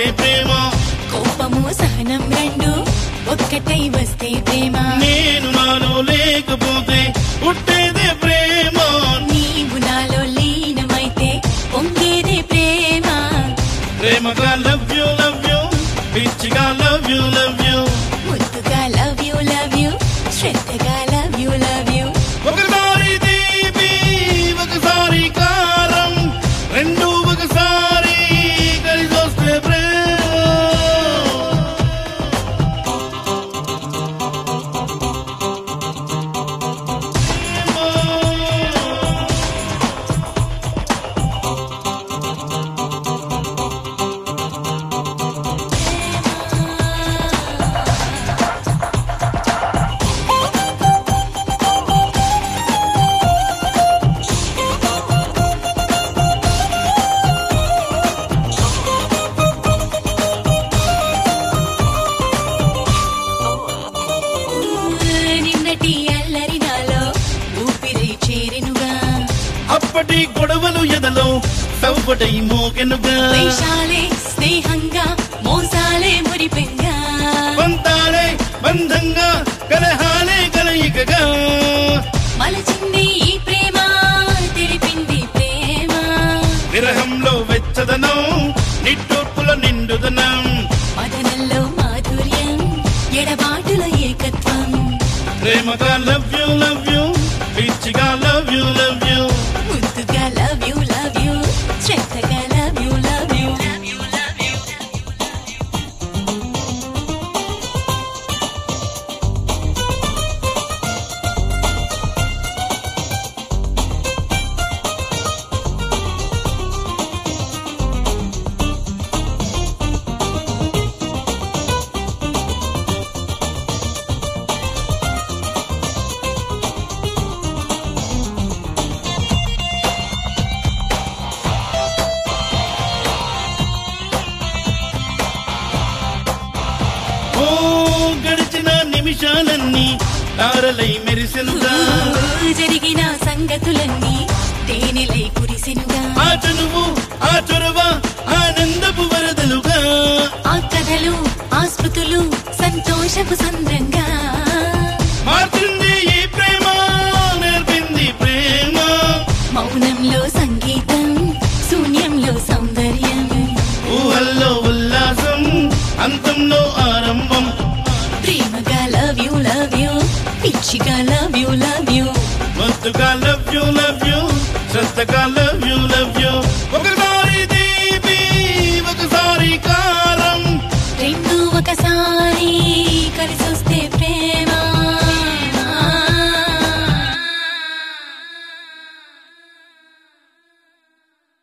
వస్తే ప్రేమ కోపము సహనం రెండు ఒక్కటై వస్తే ప్రేమ నేను నాలో లేకపోతే పుట్టేదే ప్రేమ నీవు నాలో లీనమైతే పొంగేదే ప్రేమ ప్రేమగా లవ్ యూ లవ్ యూ పిచ్చిగా లవ్ యూ లవ్ యూ ముద్దుగా లవ్ యూ లవ్ యూ శ్రద్ధగా లవ్ యూ లవ్ యూ ఒకసారి తీపి ఒకసారి కారం రెండు ఒకసారి కలిసి వస్తే ప్రేమ నిన్నటి అల్లరి నాలో ఊపిరి చేరెనుగా అప్పటి గొడవలు ఎదలో సవ్వటై మోగెనుగా వేషాలే స్నేహంగా మోసాలే మురిపెంగా పంతాలే బంధంగా కలహాలే కలయికగా మలచింది ఈ ప్రేమ తెలిపింది ప్రేమ విరహంలో వెచ్చదనం నిట్టూర్పుల నిండుదనం మదనంలో మాధుర్యం ఎడబాటులో ఏకత్వం ప్రేమగా లవ్ యూ లవ్ యూ పిచ్చిగా లవ్ యూ లవ్ యూ ముద్దుగా లవ్ యూ లవ్ యూ శ్రద్ధగా లవ్ యూ లవ్ యూ ఓ గడిచిన నిమిషాలన్నీ తారలై మెరిసెనుగా జరిగిన సంగతులన్నీ తేనెలై కురిసెనుగా ఆ చనువు ఆ చొరవ ఆనందపు వరదలుగా ఆ కథలు ఆ స్మృతులు సంతోషపు సంద్రంగా